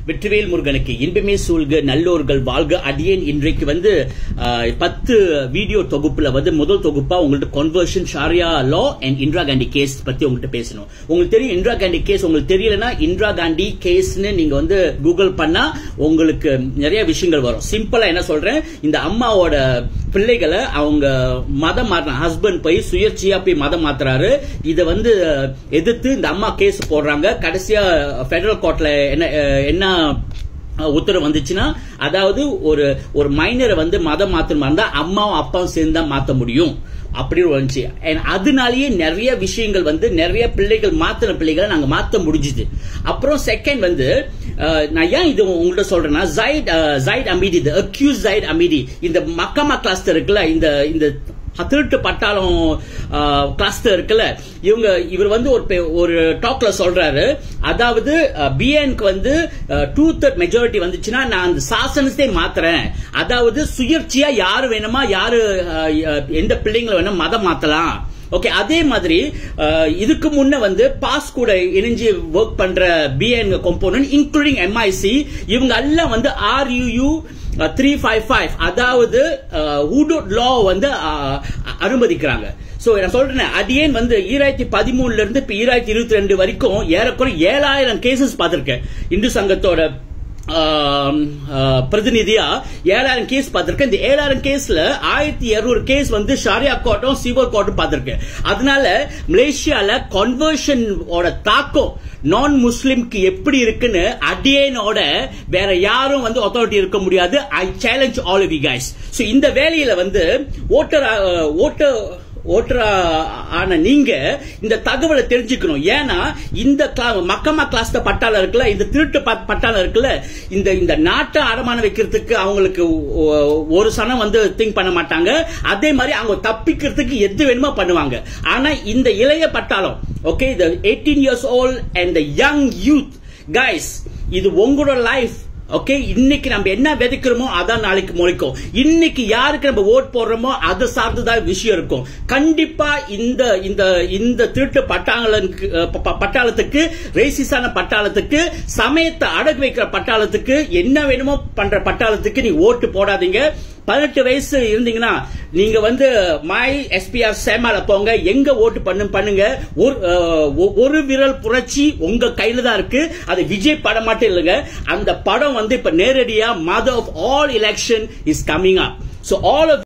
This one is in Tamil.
வெற்றிவேல் முருகனுக்கு இன்பமே சூழ்க நல்லோர்கள் வாழ்க அடியேன் இன்றைக்கு வந்து ஆஹ், பத்து வீடியோ தொகுப்புல வந்து முதல் தொகுப்பா உங்கள்ட்ட conversion Sharia law and Indira Gandhi case பத்தி உங்கள்ட்ட பேசணும் உங்களுக்கு தெரியும் இந்திரா காந்தி கேஸ் உங்களுக்கு தெரியலனா இந்திரா காந்தி கேஸ்னு நீங்க வந்து கூகுள் பண்ணா உங்களுக்கு நிறைய விஷயங்கள் வரும் சிம்பிளா என்ன சொல்றேன் இந்த அம்மாவோட பிள்ளைகளை அவங்க மதம் மாத்தின ஹஸ்பண்ட் போய் சுயேட்சையா போய் மதம் மாத்துறாரு இத வந்து எதிர்த்து இந்த அம்மா கேஸ் போடுறாங்க கடைசியா பெடரல் கோர்ட்ல என்ன அஹ், என்ன அஹ், உத்தரவு வந்துச்சுன்னா அதாவது ஒரு ஒரு மைனரை வந்து மதம் மாத்தணுமா இருந்தா அம்மாவும் அப்பாவும் சேர்ந்து தான் மாத்த முடியும் அப்படின்னு வந்துச்சு And அதனாலேயே நிறைய விஷயங்கள் வந்து நிறைய பிள்ளைகள் மாத்தின பிள்ளைகளை நாங்க மாத்த முடிஞ்சுது அப்புறம் செகண்ட் வந்து அஹ், நான் ஏன் இது உங்கள்ட்ட சொல்றேன்னா ஜைட் அஹ், ஜைட் அமீதி இந்த அக்யூஸ் ஜைட் அமீதி இந்த மக்கமா கிளாஸ்டர் இருக்குல்ல இந்த இந்த திருட்டு பட்டாளம் கிளாஸ்டர் இருக்குல்ல இவங்க இவர் வந்து ஒரு பே- ஒரு டாக்ல சொல்றாரு அதாவது பிஎன்க்கு வந்து டூ தேர்ட் மெஜாரிட்டி வந்துச்சுன்னா நான் அந்த சாசனத்தை மாத்துறேன் அதாவது சுயேட்சையா யாரு வேணுமா யாரு அஹ், அஹ், எந்த பிள்ளைங்களை வேணும் மதம் மாத்தலாம் ஓகே அதே மாதிரி அஹ், இதுக்கு முன்ன வந்து பாஸ் கூட இணைஞ்சு ஒர்க் பண்ற பிஎன் கம்போனன்ட் இன்க்ளூடிங் எம்ஐசி இவங்க எல்லாம் வந்து ஆர்யூயூ த்ரீ ஃபைவ் ஃபைவ் அதாவது ஹூடோட் லா வந்து அஹ், அனுமதிக்கிறாங்க சோ நான் சொல்றேன் அடியேன் வந்து ஈராயிரத்தி பதிமூணுல இருந்து இப்ப ஈராயிரத்தி இருபத்தி ரெண்டு வரைக்கும் ஏறக்குறைய ஏழாயிரம் கேசஸ் பார்த்திருக்கேன் இந்து சங்கத்தோட ஆம், ஆ, பிரதிநிதியா ஏழாயிரம் கேஸ் பார்த்திருக்கேன் இந்த ஏழாயிரம் கேஸ்ல ஆயிரத்தி இருநூறு கேஸ் வந்து ஷாரியா கோர்ட்டும் சிவர் கோர்ட்டும் பார்த்திருக்கேன் அதனால மலேசியால கன்வர்ஷன் ஓட தாக்கம் நான் முஸ்லிம்க்கு எப்படி இருக்குன்னு அடியேனோட வேற யாரும் வந்து அத்தாரிட்டி இருக்க முடியாது I challenge all of you guys so இந்த வேலையில வந்து ஓட்டர் ஓட்டர் ஓட்டரா ஆன நீங்க இந்த தகவலை தெரிஞ்சுக்கணும் ஏன்னா இந்த கிளா- மக்கமா கிளாஸ் பட்டாளம் இருக்குல்ல இந்த திருட்டு ப- பட்டாளம் இருக்குல்ல இந்த இந்த நாட்டை அடமான வைக்கிறதுக்கு அவங்களுக்கு ஒ- ஒரு சனம் வந்து திங்க் பண்ண மாட்டாங்க அதே மாதிரி அவங்க தப்பிக்கிறதுக்கு எது வேணுமோ பண்ணுவாங்க ஆனா இந்த இளைய பட்டாளம் ஓகே இந்த eighteen years old and the young youth guys இது உங்களோட லைஃப் ஓகே இன்னைக்கு நம்ம என்ன விதைக்கிறோமோ அதான் நாளைக்கு முளைக்கும் இன்னைக்கு யாருக்கு நம்ம ஓட் போடுறோமோ அது சார்ந்துதான் விஷயம் இருக்கும் கண்டிப்பா இந்த இந்த இந்த திருட்டு பட்டாளனுக்கு அஹ், ப- ப- பட்டாளத்துக்கு ரேசிஸான பட்டாளத்துக்கு சமயத்தை அடகு வைக்கிற பட்டாளத்துக்கு என்ன வேணுமோ பண்ற பட்டாளத்துக்கு நீ ஓட்டு போடாதீங்க பதினெட்டு வயசு இருந்தீங்கன்னா நீங்க வந்து மை எஸ்பிஆர் சேமால போங்க எங்க ஓட்டு பண்ணு பண்ணுங்க ஒரு அஹ், ஒ- ஒரு விரல் புரட்சி உங்க கையில தான் இருக்கு அது விஜய் படம் மட்டும் இல்லைங்க அந்த படம் வந்து இப்ப நேரடியா mother of all election is coming up so all